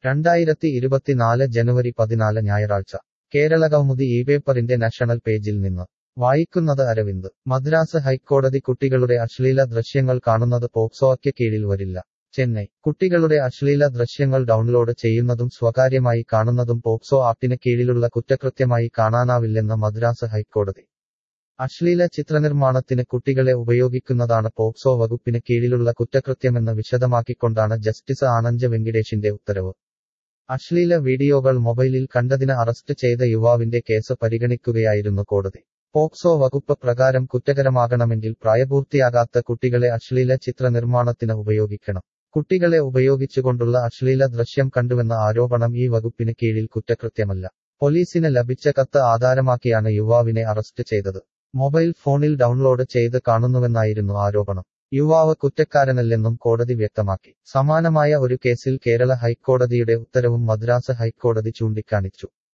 രണ്ടായിരത്തി ഇരുപത്തിനാല് ജനുവരി പതിനാല് ഞായറാഴ്ച കേരളകൗമുദി ഈ പേപ്പറിന്റെ നാഷണൽ പേജിൽ നിന്ന് വായിക്കുന്നത് അരവിന്ദ് മദ്രാസ് ഹൈക്കോടതി കുട്ടികളുടെ അശ്ലീല ദൃശ്യങ്ങൾ കാണുന്നത് പോക്സോയ്ക്ക് കീഴിൽ വരില്ല ചെന്നൈ കുട്ടികളുടെ അശ്ലീല ദൃശ്യങ്ങൾ ഡൗൺലോഡ് ചെയ്യുന്നതും സ്വകാര്യമായി കാണുന്നതും പോക്സോ ആക്ടിന് കീഴിലുള്ള കുറ്റകൃത്യമായി കാണാനാവില്ലെന്ന് മദ്രാസ് ഹൈക്കോടതി അശ്ലീല ചിത്രനിർമ്മാണത്തിന് കുട്ടികളെ ഉപയോഗിക്കുന്നതാണ് പോക്സോ വകുപ്പിന് കീഴിലുള്ള കുറ്റകൃത്യമെന്ന് വിശദമാക്കിക്കൊണ്ടാണ് ജസ്റ്റിസ് ആനന്ദ് വെങ്കിടേഷിന്റെ ഉത്തരവ് അശ്ലീല വീഡിയോകൾ മൊബൈലിൽ കണ്ടതിന് അറസ്റ്റ് ചെയ്ത യുവാവിന്റെ കേസ് പരിഗണിക്കുകയായിരുന്നു കോടതി പോക്സോ വകുപ്പ് പ്രകാരം കുറ്റകരമാകണമെങ്കിൽ പ്രായപൂർത്തിയാകാത്ത കുട്ടികളെ അശ്ലീല ചിത്ര നിർമ്മാണത്തിന് ഉപയോഗിക്കണം കുട്ടികളെ ഉപയോഗിച്ചുകൊണ്ടുള്ള അശ്ലീല ദൃശ്യം കണ്ടുവെന്ന ആരോപണം ഈ വകുപ്പിന് കീഴിൽ കുറ്റകൃത്യമല്ല പോലീസിന് ലഭിച്ച കത്ത് ആധാരമാക്കിയാണ് യുവാവിനെ അറസ്റ്റ് ചെയ്തത് മൊബൈൽ ഫോണിൽ ഡൗൺലോഡ് ചെയ്ത് കാണുന്നുവെന്നായിരുന്നു ആരോപണം യുവാവ് കുറ്റക്കാരനല്ലെന്നും കോടതി വ്യക്തമാക്കി സമാനമായ ഒരു കേസിൽ കേരള ഹൈക്കോടതിയുടെ ഉത്തരവും മദ്രാസ് ഹൈക്കോടതി ചൂണ്ടിക്കാണിച്ചു